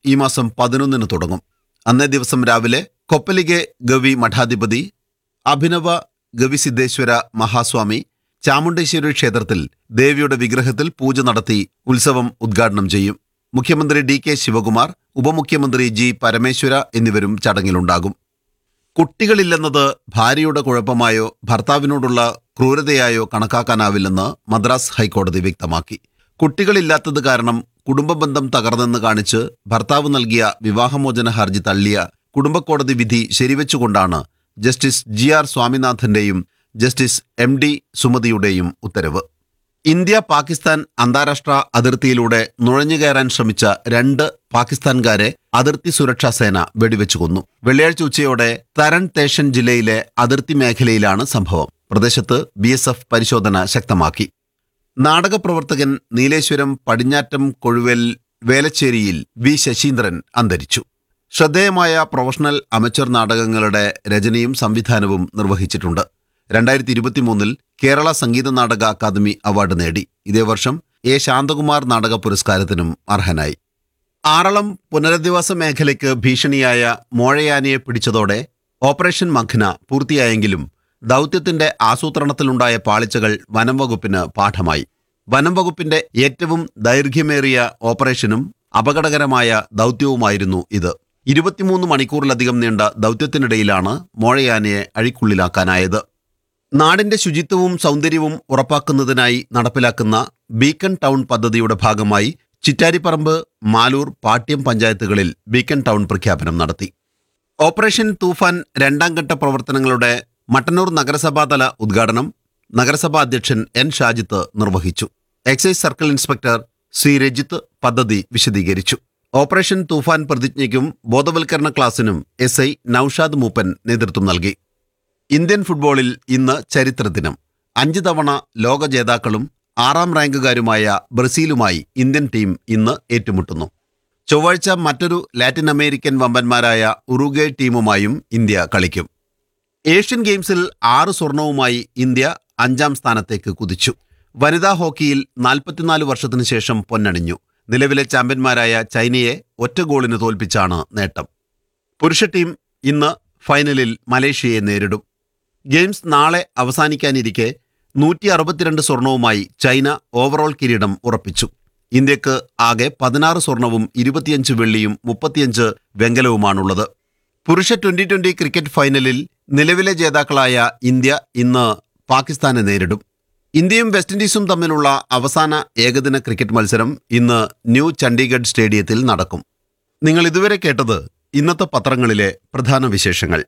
ഈ മാസം പതിനൊന്നിന് തുടങ്ങും അന്നേ ദിവസം രാവിലെ കൊപ്പലിഗെ ഗവി മഠാധിപതി അഭിനവ ഗവിസിദ്ധേശ്വര മഹാസ്വാമി ചാമുണ്ടേശ്വരി ക്ഷേത്രത്തിൽ ദേവിയുടെ വിഗ്രഹത്തിൽ പൂജ നടത്തി ഉത്സവം ഉദ്ഘാടനം ചെയ്യും മുഖ്യമന്ത്രി ഡി കെ ശിവകുമാർ ഉപമുഖ്യമന്ത്രി ജി പരമേശ്വര എന്നിവരും ചടങ്ങിലുണ്ടാകും കുട്ടികളില്ലെന്നത് ഭാര്യയുടെ കുഴപ്പമായോ ഭർത്താവിനോടുള്ള ക്രൂരതയായോ കണക്കാക്കാനാവില്ലെന്ന് മദ്രാസ് ഹൈക്കോടതി വ്യക്തമാക്കി കുട്ടികളില്ലാത്തത് കാരണം കുടുംബബന്ധം തകർന്നെന്ന് കാണിച്ച് ഭർത്താവ് നൽകിയ വിവാഹമോചന ഹർജി തള്ളിയ കുടുംബക്കോടതി വിധി ശരിവെച്ചുകൊണ്ടാണ് ജസ്റ്റിസ് ജി ആർ സ്വാമിനാഥന്റെയും ജസ്റ്റിസ് എം ഡി സുമതിയുടെയും ഉത്തരവ് ഇന്ത്യ പാകിസ്ഥാൻ അന്താരാഷ്ട്ര അതിർത്തിയിലൂടെ നുഴഞ്ഞുകയറാൻ ശ്രമിച്ച രണ്ട് പാകിസ്ഥാൻകാരെ അതിർത്തി സുരക്ഷാ സേന വെടിവെച്ചു കൊന്നു വെള്ളിയാഴ്ച ഉച്ചയോടെ തരൺ തേഷൻ ജില്ലയിലെ അതിർത്തി മേഖലയിലാണ് സംഭവം പ്രദേശത്ത് ബി പരിശോധന ശക്തമാക്കി നാടകപ്രവർത്തകൻ നീലേശ്വരം പടിഞ്ഞാറ്റം കൊഴുവൽ വേലച്ചേരിയിൽ വി ശശീന്ദ്രൻ അന്തരിച്ചു ശ്രദ്ധേയമായ പ്രൊഫഷണൽ അമച്ചർ നാടകങ്ങളുടെ രചനയും സംവിധാനവും നിർവഹിച്ചിട്ടുണ്ട് രണ്ടായിരത്തി ഇരുപത്തിമൂന്നിൽ കേരള സംഗീത നാടക അക്കാദമി അവാർഡ് നേടി ഇതേ വർഷം എ ശാന്തകുമാർ നാടക പുരസ്കാരത്തിനും അർഹനായി ആറളം പുനരധിവാസ മേഖലയ്ക്ക് ഭീഷണിയായ മോഴയാനയെ പിടിച്ചതോടെ ഓപ്പറേഷൻ മഖ്ന പൂർത്തിയായെങ്കിലും ദൗത്യത്തിന്റെ ആസൂത്രണത്തിലുണ്ടായ പാളിച്ചകൾ വനം വകുപ്പിന് പാഠമായി വനം വകുപ്പിന്റെ ഏറ്റവും ദൈർഘ്യമേറിയ ഓപ്പറേഷനും അപകടകരമായ ദൗത്യവുമായിരുന്നു ഇത് ഇരുപത്തിമൂന്ന് മണിക്കൂറിലധികം നീണ്ട ദൗത്യത്തിനിടയിലാണ് മോഴയാനയെ അഴിക്കുള്ളിലാക്കാനായത് നാടിന്റെ ശുചിത്വവും സൗന്ദര്യവും ഉറപ്പാക്കുന്നതിനായി നടപ്പിലാക്കുന്ന ബീക്കൺ ടൗൺ പദ്ധതിയുടെ ഭാഗമായി ചിറ്റാരിപ്പറമ്പ് മാലൂർ പാട്യം പഞ്ചായത്തുകളിൽ ബീക്കൺ ടൗൺ പ്രഖ്യാപനം നടത്തി ഓപ്പറേഷൻ തൂഫാൻ രണ്ടാം ഘട്ട പ്രവർത്തനങ്ങളുടെ മട്ടന്നൂർ നഗരസഭാതല ഉദ്ഘാടനം നഗരസഭാ അധ്യക്ഷൻ എൻ ഷാജിത്ത് നിർവഹിച്ചു excise circle inspector C Rajith പദ്ധതി വിശദീകരിച്ചു ഓപ്പറേഷൻ തൂഫാൻ പ്രതിജ്ഞയ്ക്കും ബോധവൽക്കരണ ക്ലാസിനും എസ് ഐ നൌഷാദ് മൂപ്പൻ നേതൃത്വം നൽകി ഇന്ത്യൻ ഫുട്ബോളിൽ ഇന്ന് ചരിത്രദിനം അഞ്ച് തവണ ലോക ജേതാക്കളും ആറാം റാങ്കുകാരുമായ ബ്രസീലുമായി ഇന്ത്യൻ ടീം ഇന്ന് ഏറ്റുമുട്ടുന്നു ചൊവ്വാഴ്ച മറ്റൊരു ലാറ്റിൻ അമേരിക്കൻ വമ്പന്മാരായ ഉറുഗേ ടീമുമായും ഇന്ത്യ കളിക്കും ഏഷ്യൻ ഗെയിംസിൽ ആറ് സ്വർണവുമായി ഇന്ത്യ അഞ്ചാം സ്ഥാനത്തേക്ക് കുതിച്ചു വനിതാ ഹോക്കിയിൽ നാൽപ്പത്തിനാല് വർഷത്തിനു ശേഷം പൊന്നണിഞ്ഞു നിലവിലെ ചാമ്പ്യന്മാരായ ചൈനയെ ഒറ്റ ഗോളിന് തോൽപ്പിച്ചാണ് നേട്ടം പുരുഷ ടീം ഇന്ന് ഫൈനലിൽ മലേഷ്യയെ നേരിടും ഗെയിംസ് നാളെ അവസാനിക്കാനിരിക്കെ നൂറ്റി അറുപത്തിരണ്ട് സ്വർണവുമായി ചൈന ഓവറോൾ കിരീടം ഉറപ്പിച്ചു ഇന്ത്യക്ക് ആകെ പതിനാറ് സ്വർണവും ഇരുപത്തിയഞ്ച് വെള്ളിയും മുപ്പത്തിയഞ്ച് വെങ്കലവുമാണുള്ളത് പുരുഷ ട്വന്റി ട്വന്റി ക്രിക്കറ്റ് ഫൈനലിൽ നിലവിലെ ജേതാക്കളായ ഇന്ത്യ ഇന്ന് പാകിസ്ഥാനെ നേരിടും ഇന്ത്യയും വെസ്റ്റ് ഇൻഡീസും തമ്മിലുള്ള അവസാന ഏകദിന ക്രിക്കറ്റ് മത്സരം ഇന്ന് ന്യൂ ചണ്ഡീഗഡ് സ്റ്റേഡിയത്തിൽ നടക്കും നിങ്ങൾ ഇതുവരെ കേട്ടത് ഇന്നത്തെ പത്രങ്ങളിലെ പ്രധാന വിശേഷങ്ങൾ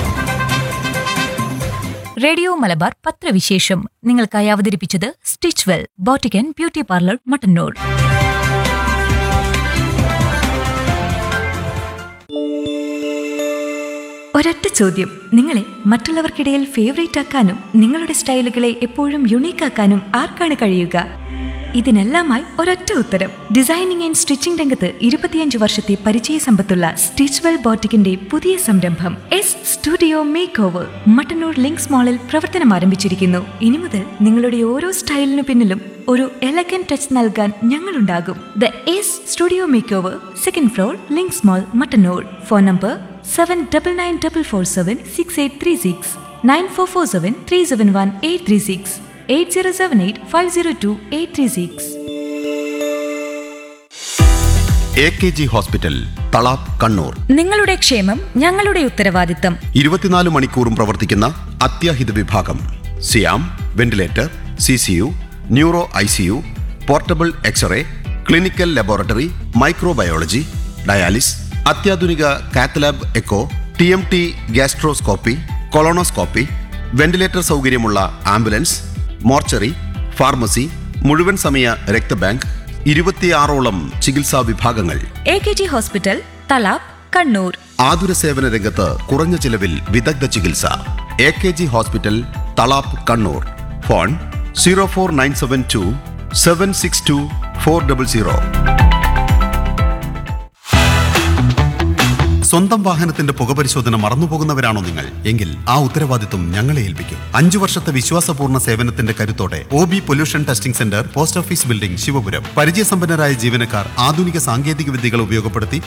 റേഡിയോ മലബാർ പത്രവിശേഷം നിങ്ങൾക്കായി അവതരിപ്പിച്ചത് സ്റ്റിച്ച് വെൽ ബോട്ടിക്കൻ ബ്യൂട്ടി പാർലർ മട്ടന്നൂർ ഒരൊറ്റ ചോദ്യം നിങ്ങളെ മറ്റുള്ളവർക്കിടയിൽ ഫേവറേറ്റ് ആക്കാനും നിങ്ങളുടെ സ്റ്റൈലുകളെ എപ്പോഴും യുണീക്ക് ആക്കാനും ആർക്കാണ് കഴിയുക ഇതിനെല്ലാമായി ഒരൊറ്റ ഉത്തരം ഡിസൈനിങ് ആൻഡ് സ്റ്റിച്ചിംഗ് രംഗത്ത് ഇരുപത്തിയഞ്ച് വർഷത്തെ പരിചയ സമ്പത്തുള്ള സ്റ്റിച്ച് വെൽ ബോട്ടിക്കിന്റെ പുതിയ സംരംഭം S studio make over Mattannur Links മാളിൽ പ്രവർത്തനം ആരംഭിച്ചിരിക്കുന്നു ഇനി മുതൽ നിങ്ങളുടെ ഓരോ സ്റ്റൈലിനു പിന്നിലും ഒരു എലഗൻ ടച്ച് നൽകാൻ ഞങ്ങളുണ്ടാകും the S studio make over second floor Links mall Mattannur phone number seven double nine double four seven six eight three six nine four four seven three seven one eight three six eight zero seven eight five zero two eight three six A K G hospital Thalap Kannur നിങ്ങളുടെ ക്ഷേമം ഞങ്ങളുടെ ഉത്തരവാദിത്തം ഇരുപത്തിനാല് മണിക്കൂറും പ്രവർത്തിക്കുന്ന അത്യാഹിത വിഭാഗം സിയാം ventilator C C U neuro I C U portable X ray clinical laboratory microbiology dialysis അത്യാധുനിക cath lab echo T M T gastroscopy colonoscopy ventilator സൗകര്യമുള്ള ആംബുലൻസ് മോർച്ചറി ഫാർമസി മുഴുവൻ സമയ രക്തബാങ്ക് ഇരുപത്തിയാറോളം ചികിത്സാ വിഭാഗങ്ങൾ A K G hospital Thalap Kannur ആതുര സേവന രംഗത്ത് കുറഞ്ഞ ചിലവിൽ വിദഗ്ധ ചികിത്സ A K G hospital Thalap Kannur phone zero four nine seven two seven six two four double zero സ്വന്തം വാഹനത്തിന്റെ പുകപരിശോധന മറന്നുപോകുന്നവരാണോ നിങ്ങൾ എങ്കിൽ ആ ഉത്തരവാദിത്വം ഞങ്ങളെ ഏൽപ്പിക്കും അഞ്ചു വർഷത്തെ വിശ്വാസപൂർണ്ണ സേവനത്തിന്റെ കരുത്തോടെ O B pollution testing centre post office building Shivapuram പരിചയസമ്പന്നരായ ജീവനക്കാർ ആധുനിക സാങ്കേതിക വിദ്യകൾ ഉപയോഗപ്പെടുത്തി